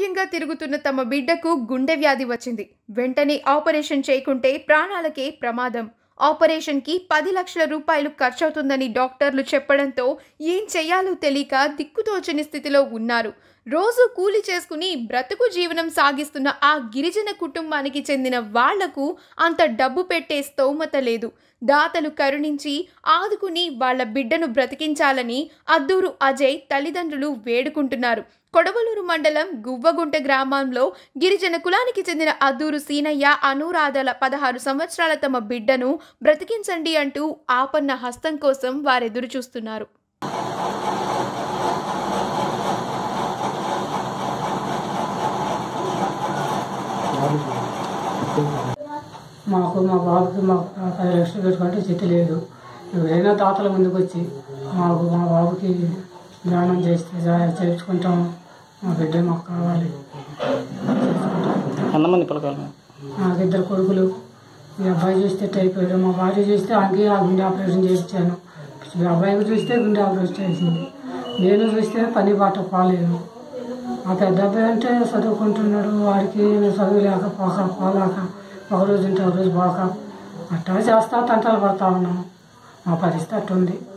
ఆరోగ్యంగా తిరుగుతున్న తమ బిడ్డకు గుండె వ్యాధి వచ్చింది వెంటనే ఆపరేషన్ చేయకుంటే ప్రాణాలకే ప్రమాదం ఆపరేషన్కి పది లక్షల రూపాయలు ఖర్చవుతుందని డాక్టర్లు చెప్పడంతో ఏం చేయాలో తెలియక దిక్కుతోచని స్థితిలో ఉన్నారు రోజు కూలి చేసుకుని బ్రతుకు జీవనం సాగిస్తున్న ఆ గిరిజన కుటుంబానికి చెందిన వాళ్లకు అంత డబ్బు పెట్టే స్తోమత లేదు దాతలు కరుణించి ఆదుకుని వాళ్ళ బిడ్డను బ్రతికించాలని అద్దూరు అజయ్ తల్లిదండ్రులు వేడుకుంటున్నారు కొడవలూరు మండలం గువ్వగుంట గ్రామంలో గిరిజన కులానికి చెందిన అద్దూరు సీనయ్య అనురాధల పదహారు సంవత్సరాల తమ బిడ్డను బ్రతికించండి అంటూ ఆపన్న హస్తం కోసం వారెదురు చూస్తున్నారు మాకు మా బాబుకి మాకు పది లక్షలు పెట్టుకుంటే చిత్తి లేదు ఎవరైనా తాతల ముందుకు వచ్చి మాకు మా బాబుకి దానం చేస్తే చే- చేర్చుకుంటాం మా బిడ్డ మాకు కావాలి ఎంతమంది పిల్లకాయలు నాకు ఇద్దరు కొడుకులు ఈ అబ్బాయి చూస్తే టైపోయాడు మా భార్య చూస్తే ఆమెకి ఆ గుండె ఆపరేషన్ చేయించాను ఈ అబ్బాయికి చూస్తే గుండె ఆపరేషన్ చేసింది నేను చూస్తే పని బాట పోలేను ఆ పెద్ద అబ్బాయి అంటే చదువుకుంటున్నాడు వాడికి చదువు లేక పోక పోలేక ఒక రోజు ఉంటే ఒక రోజు పోక అట్టా చేస్తా తంటలు పడతా ఉన్నాం మా పరిస్థితి అట్టుంది